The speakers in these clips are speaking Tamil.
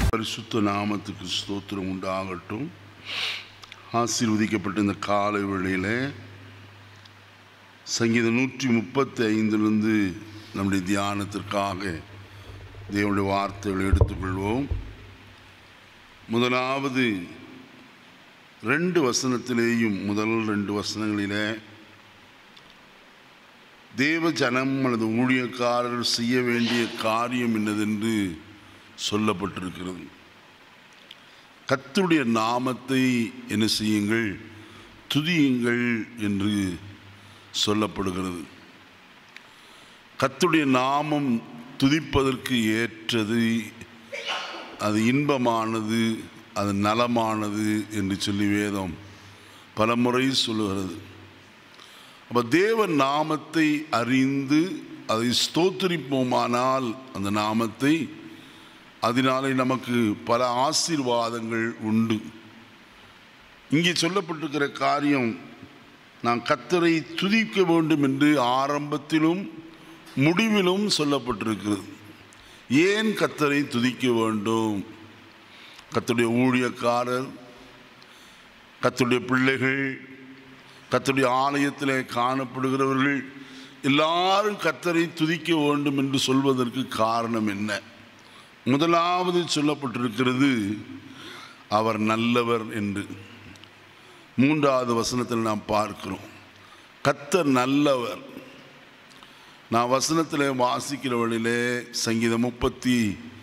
பரிசுத்த நாமத்துக்கு ஸ்தோத்திரம் உண்டாகட்டும் ஆசீர்வதிக்கப்பட்ட இந்த காலை வேளையில் சங்கீதம் நூற்றி முப்பத்தி ஐந்திலிருந்து நம்முடைய தியானத்திற்காக தேவனுடைய வார்த்தைகளை எடுத்துக்கொள்வோம் முதலாவது ரெண்டு வசனத்திலேயும் முதல் ரெண்டு வசனங்களிலே தேவ ஜனம் அல்லது ஊழியக்காரர் செய்ய வேண்டிய காரியம் என்னதென்று சொல்லப்பட்டிருக்கிறது கர்த்தருடைய நாமத்தை என்ன செய்யுங்கள் துதியுங்கள் என்று சொல்லப்படுகிறது கர்த்தருடைய நாமம் துதிப்பதற்கு ஏற்றது அது இன்பமானது அது நலமானது என்று சொல்லி வேதம் பலமுறை சொல்லுகிறது அப்போ தேவ நாமத்தை அறிந்து அதை ஸ்தோத்திரிப்போமானால் அந்த நாமத்தை அதனாலே நமக்கு பல ஆசீர்வாதங்கள் உண்டு இங்கே சொல்லப்பட்டிருக்கிற காரியம் நான் கத்தரை துதிக்க வேண்டும் என்று ஆரம்பத்திலும் முடிவிலும் சொல்லப்பட்டிருக்கிறது ஏன் கத்தரை துதிக்க வேண்டும் கத்தருடைய ஊழியக்காரர் கத்தருடைய பிள்ளைகள் கத்தருடைய ஆலயத்தில் காணப்படுகிறவர்கள் எல்லாரும் கத்தரை துதிக்க வேண்டும் என்று சொல்வதற்கு காரணம் என்ன முதலாவது சொல்லப்பட்டிருக்கிறது அவர் நல்லவர் என்று மூன்றாவது வசனத்தில் நாம் பார்க்கிறோம் கத்தர் நல்லவர் நான் வசனத்தில் வாசிக்கிற வழியிலே சங்கீதம் முப்பத்தி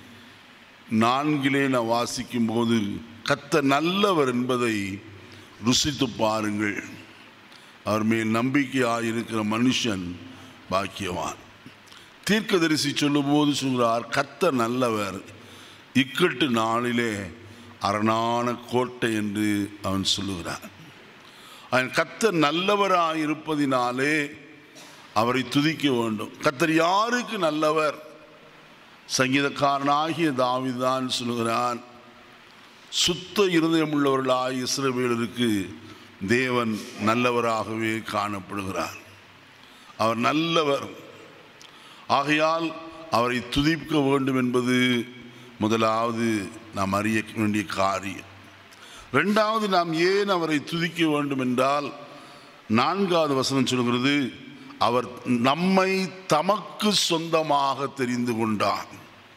நான்கிலே நான் வாசிக்கும் போது கத்த நல்லவர் என்பதை ருசித்து பாருங்கள் அவர் மேல் நம்பிக்கையாக இருக்கிற மனுஷன் பாக்கியவான் தீர்க்கதரிசி சொல்லும்போது சொல்கிறார் கத்த நல்லவர் இக்கட்டு நாளிலே அரணான கோட்டை என்று அவன் சொல்லுகிறார் அவன் கத்த நல்லவராக இருப்பதினாலே அவரை துதிக்க வேண்டும் கத்தர் யாருக்கு நல்லவர் சங்கீதக்காரனாகிய தாவிதான் சொல்லுகிறான் சுத்த இருதயம் உள்ளவர்களாய் இஸ்ரவேலருக்கு தேவன் நல்லவராகவே காணப்படுகிறார் அவர் நல்லவர் ஆகையால் அவரை துதிக்க வேண்டும் என்பது முதலாவது நாம் அறிய வேண்டிய காரியம் ரெண்டாவது நாம் ஏன் அவரை துதிக்க வேண்டும் என்றால் நான்காவது வசனம் சொல்கிறது அவர் நம்மை தமக்கு சொந்தமாக தெரிந்து கொண்டார்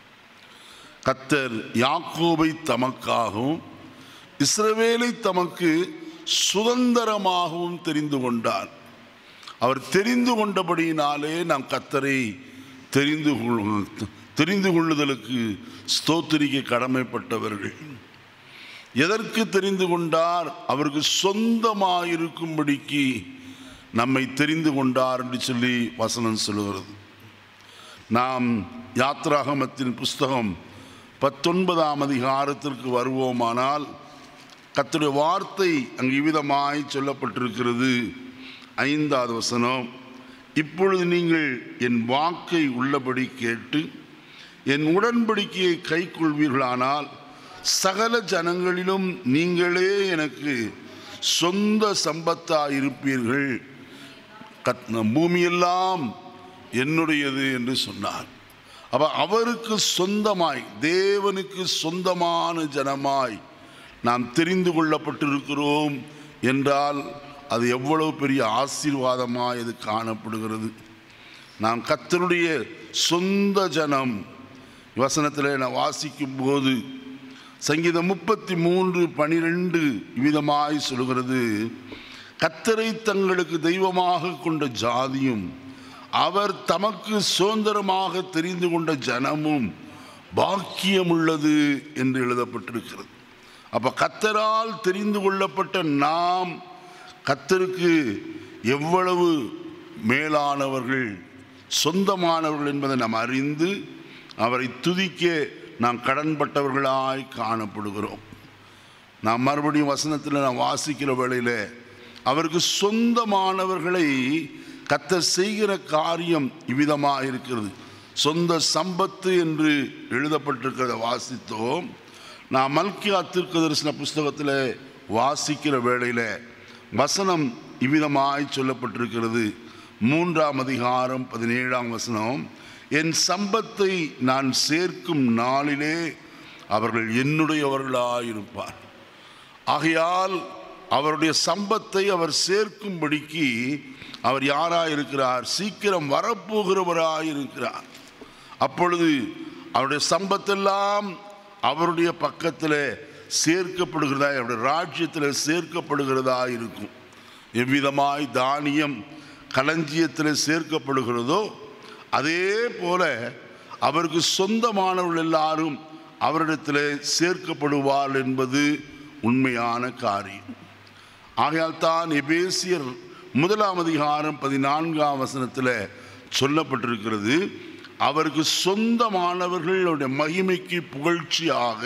கத்தர் யாக்கோபை தமக்காகவும் இஸ்ரவேலை தமக்கு சுதந்திரமாகவும் தெரிந்து கொண்டார் அவர் தெரிந்து கொண்டபடியினாலே நாம் கத்தரை தெரிந்து கொள் தெரிந்து கொள்ளுதலுக்கு ஸ்தோத்திரிக்க கடமைப்பட்டவர்கள் எதற்கு தெரிந்து கொண்டார் அவருக்கு சொந்தமாயிருக்கும்படிக்கு நம்மை தெரிந்து கொண்டார் என்று சொல்லி வசனம் சொல்லுகிறது நாம் யாத்ராகமத்தின் புஸ்தகம் பத்தொன்பதாம் அதிகாரத்திற்கு வருவோமானால் கத்துடைய வார்த்தை அங்கு விதமாய் சொல்லப்பட்டிருக்கிறது ஐந்தாவது வசனம் இப்பொழுது நீங்கள் என் வாக்கை உள்ளபடி கேட்டு என் உடன்படிக்கையை கை கொள்வீர்களானால் சகல ஜனங்களிலும் நீங்களே எனக்கு சொந்த சம்பத்தாக இருப்பீர்கள் கத் பூமியெல்லாம் என்னுடையது என்று சொன்னார் அப்ப அவருக்கு சொந்தமாய் தேவனுக்கு சொந்தமான ஜனமாய் நாம் தெரிந்து கொள்ளப்பட்டிருக்கிறோம் என்றால் அது எவ்வளவு பெரிய ஆசீர்வாதமாய் அது காணப்படுகிறது நாம் கத்தனுடைய சொந்த ஜனம் வசனத்தில் நான் வாசிக்கும் போது சங்கீதம் முப்பத்தி மூன்று பனிரெண்டு விதமாய் சொல்கிறது கத்தரை தங்களுக்கு தெய்வமாக கொண்ட ஜாதியும் அவர் தமக்கு சுதந்திரமாக தெரிந்து கொண்ட ஜனமும் பாக்கியமுள்ளது என்று எழுதப்பட்டிருக்கிறது அப்போ கத்தரால் தெரிந்து கொள்ளப்பட்ட நாம் கத்தருக்கு எவ்வளவு மேலானவர்கள் சொந்தமானவர்கள் என்பதை நாம் அறிந்து அவரை துதிக்க நாம் கடன்பட்டவர்களாய் காணப்படுகிறோம் நாம் மறுபடியும் வசனத்தில் நாம் வாசிக்கிற வேளையில் அவருக்கு சொந்தமானவர்களை கத்த செய்கிற காரியம் இவ்விதமாக இருக்கிறது சொந்த சம்பத்து என்று எழுதப்பட்டிருக்கிறத வாசித்தோம் நான் மல்கியா தீர்க்க தரிசன புஸ்தகத்தில் வாசிக்கிற வேளையில் வசனம் இவ்விதமாய் சொல்லப்பட்டிருக்கிறது மூன்றாம் அதிகாரம் பதினேழாம் வசனம் என் சம்பத்தை நான் சேர்க்கும் நாளிலே அவர்கள் என்னுடையவர்களாயிருப்பார் ஆகையால் அவருடைய சம்பத்தை அவர் சேர்க்கும்படிக்கு அவர் யாராயிருக்கிறார் சீக்கிரம் வரப்போகிறவராயிருக்கிறார் அப்பொழுது அவருடைய சம்பத்தெல்லாம் அவருடைய பக்கத்தில் சேர்க்கப்படுகிறதா அவருடைய ராஜ்யத்தில் சேர்க்கப்படுகிறதா இருக்கும் எவ்விதமாய் தானியம் களஞ்சியத்தில் சேர்க்கப்படுகிறதோ அதே போல அவருக்கு சொந்தமானவர்கள் எல்லாரும் அவரிடத்தில் சேர்க்கப்படுவார் என்பது உண்மையான காரியம் ஆகையால் தான் எபேசியர் முதலாம் அதிகாரம் பதினான்காம் வசனத்தில் சொல்லப்பட்டிருக்கிறது அவருக்கு சொந்தமானவர்களுடைய மகிமைக்கு புகழ்ச்சியாக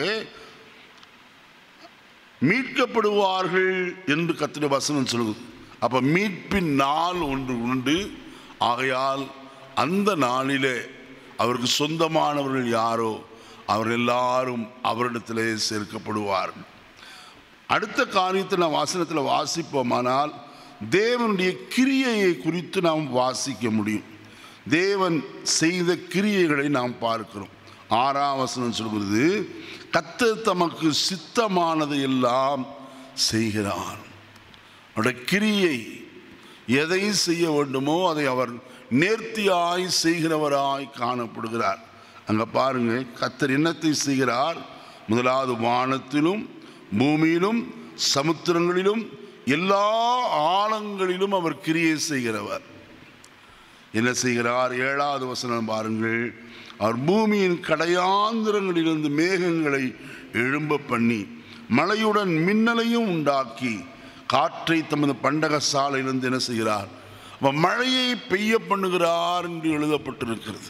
மீட்கப்படுவார்கள் என்று கத்திர வசனம் சொல்லுது அப்ப மீட்பின் நாள் ஒன்று உண்டு ஆகையால் அந்த நாளிலே அவருக்கு சொந்தமானவர்கள் யாரோ அவர்கள் எல்லாரும் அவரிடத்திலே சேர்க்கப்படுவார்கள் அடுத்த காரியத்தை நாம் வாசனத்தில் வாசிப்போமானால் தேவனுடைய கிரியையை குறித்து நாம் வாசிக்க முடியும் தேவன் செய்த கிரியைகளை நாம் பார்க்கிறோம் ஆறாம் வசனம் சொல்கிறது கத்தர் தமக்கு சித்தமானதை எல்லாம் செய்கிறார் அவருடைய கிரியை எதை செய்ய வேண்டுமோ அதை அவர் நேர்த்தியாய் செய்கிறவராய் காணப்படுகிறார் அங்க பாருங்க கத்தர் என்னத்தை செய்கிறார் முதலாவது வானத்திலும் பூமியிலும் சமுத்திரங்களிலும் எல்லா ஆழங்களிலும் அவர் கிரியை செய்கிறவர் என்ன செய்கிறார் ஏழாவது வசனம் பாருங்கள் அவர் பூமியின் கடையாந்திரங்களிலிருந்து மேகங்களை எழும்ப பண்ணி மழையுடன் மின்னலையும் உண்டாக்கி காற்றை தமது பண்டக சாலையிலிருந்து என்ன செய்கிறார் அப்ப மழையை பெய்ய பண்ணுகிறார் என்று எழுதப்பட்டிருக்கிறது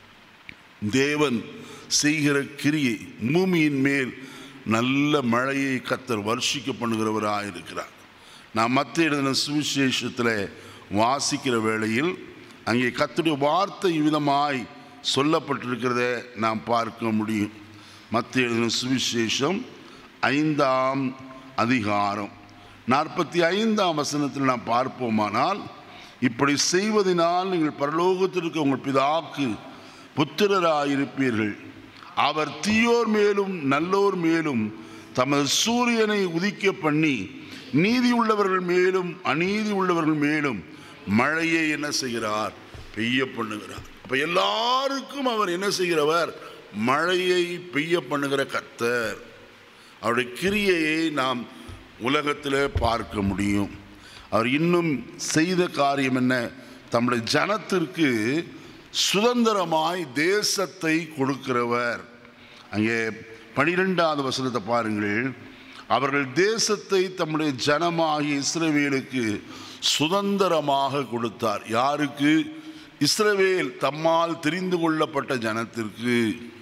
தேவன் செய்கிற கிரியை பூமியின் மேல் நல்ல மழையை கத்தர் வர்ஷிக்க பண்ணுகிறவராக இருக்கிறார் நான் மற்ற எழுதின சுவிசேஷத்தில் வாசிக்கிற வேளையில் அங்கே கத்துடைய வார்த்தை விதமாய் சொல்லப்பட்டிருக்கிறத நாம் பார்க்க முடியும் மற்ற எழுதின சுவிசேஷம் ஐந்தாம் அதிகாரம் நாற்பத்தி ஐந்தாம் வசனத்தில் நாம் பார்ப்போமானால் இப்படி செய்வதனால் நீங்கள் பரலோகத்திற்கு உங்கள் பிதாக்கு புத்திரராயிருப்பீர்கள் அவர் தீயோர் மேலும் நல்லோர் மேலும் தமது சூரியனை உதிக்க பண்ணி நீதி உள்ளவர்கள் மேலும் அநீதி உள்ளவர்கள் மேலும் மழையை என்ன செய்கிறார் பெய்ய பண்ணுகிறார் அப்ப எல்லாருக்கும் அவர் என்ன செய்கிறவர் மழையை பெய்ய பண்ணுகிற கர்த்தர் அவருடைய கிரியையை நாம் உலகத்தில் பார்க்க முடியும் அவர் இன்னும் செய்த காரியம் என்ன தம்முடைய ஜனத்திற்கு சுதந்திரமாய் தேசத்தை கொடுக்கிறவர் அங்கே பனிரெண்டாவது வசனத்தை பாருங்கள் அவர்கள் தேசத்தை தம்முடைய ஜனமாகிய இஸ்ரவேலுக்கு சுதந்திரமாக கொடுத்தார் யாருக்கு இஸ்ரவேல் தம்மால் தெரிந்து கொள்ளப்பட்ட ஜனத்திற்கு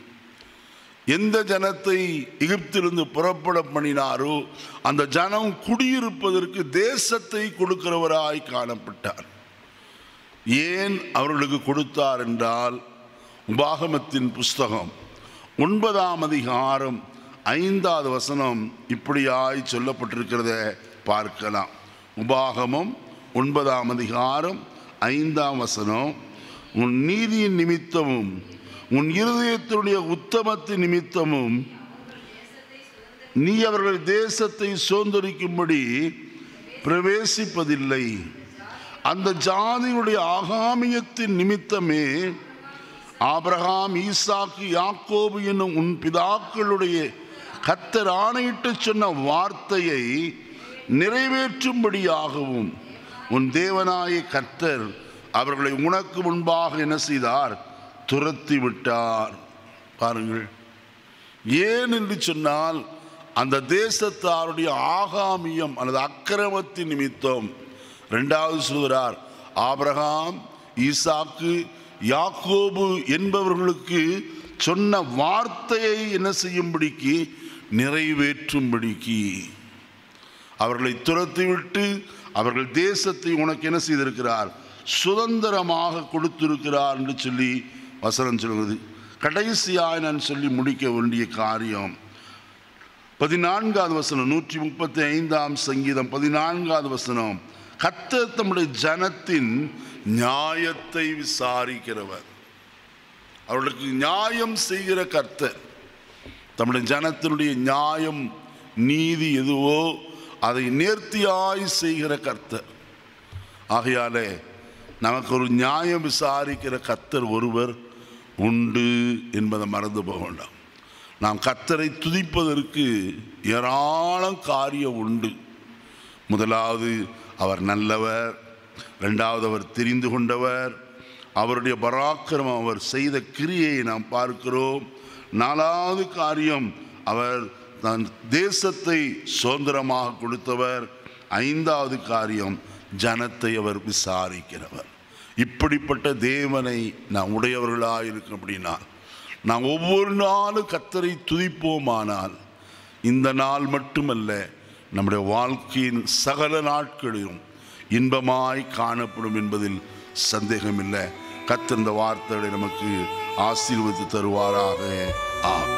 எந்த ஜனத்தை எகிப்திலிருந்து புறப்பட பண்ணினாரோ அந்த ஜனம் குடியிருப்பதற்கு தேசத்தை கொடுக்கிறவராய் காணப்பட்டார் ஏன் அவர்களுக்கு கொடுத்தார் என்றால் உபாகமத்தின் புஸ்தகம் ஒன்பதாம் அதிகாரம் ஐந்தாவது வசனம் இப்படியாய் சொல்லப்பட்டிருக்கிறத பார்க்கலாம் உபாகமம் ஒன்பதாம் அதிகாரம் ஐந்தாம் வசனம் உன் நீதியின் நிமித்தமும் உன் இருதயத்தினுடைய உத்தமத்தின் நிமித்தமும் நீ அவர்கள் தேசத்தை சுதந்திரிக்கும்படி பிரவேசிப்பதில்லை அந்த ஜாதியுடைய ஆகாமியத்தின் நிமித்தமே ஆபிரகாம் ஈசாக்கு யாக்கோபு என்னும் உன் பிதாக்களுடைய கத்தர் ஆணையிட்டு சொன்ன வார்த்தையை நிறைவேற்றும்படியாகவும் உன் தேவனாய கர்த்தர் அவர்களை உனக்கு முன்பாக என்ன செய்தார் துரத்தி விட்டார் பாருங்கள் ஏன் என்று சொன்னால் அந்த தேசத்தாருடைய ஆகாமியம் அல்லது அக்கிரமத்தின் நிமித்தம் ரெண்டாவது சொல்கிறார் ஆபிரகாம் ஈசாக்கு யாக்கோபு என்பவர்களுக்கு சொன்ன வார்த்தையை என்ன செய்யும்படிக்கு நிறைவேற்றும்படிக்கு அவர்களை துரத்திவிட்டு அவர்கள் தேசத்தை உனக்கு என்ன செய்திருக்கிறார் சுதந்திரமாக கொடுத்திருக்கிறார் என்று சொல்லி வசனம் சொல்கிறது கடைசியாய் நான் சொல்லி முடிக்க வேண்டிய காரியம் பதினான்காவது வசனம் நூற்றி முப்பத்தி ஐந்தாம் சங்கீதம் பதினான்காவது வசனம் கர்த்தர் தம்முடைய ஜனத்தின் நியாயத்தை விசாரிக்கிறவர் அவர்களுக்கு நியாயம் செய்கிற கர்த்தர் தம்முடைய ஜனத்தினுடைய நியாயம் நீதி எதுவோ அதை நேர்த்தியாய் செய்கிற கர்த்தர் ஆகையாலே நமக்கு ஒரு நியாயம் விசாரிக்கிற கர்த்தர் ஒருவர் உண்டு என்பதை மறந்து போக வேண்டாம் நாம் கர்த்தரை துதிப்பதற்கு ஏராளம் காரியம் உண்டு முதலாவது அவர் நல்லவர் ரெண்டாவது அவர் தெரிந்து கொண்டவர் அவருடைய பராக்கிரமம் அவர் செய்த கிரியையை நாம் பார்க்கிறோம் நாலாவது காரியம் அவர் தன் தேசத்தை சுதந்திரமாக கொடுத்தவர் ஐந்தாவது காரியம் ஜனத்தை அவர் விசாரிக்கிறவர் இப்படிப்பட்ட தேவனை நாம் உடையவர்களாக இருக்கும் அப்படின்னா நாம் ஒவ்வொரு நாளும் கத்தரை துதிப்போமானால் இந்த நாள் மட்டுமல்ல நம்முடைய வாழ்க்கையின் சகல நாட்களிலும் இன்பமாய் காணப்படும் என்பதில் சந்தேகமில்லை கத்தர் இந்த வார்த்தைகளை நமக்கு ஆசீர்வதித்து தருவாராக ஆம்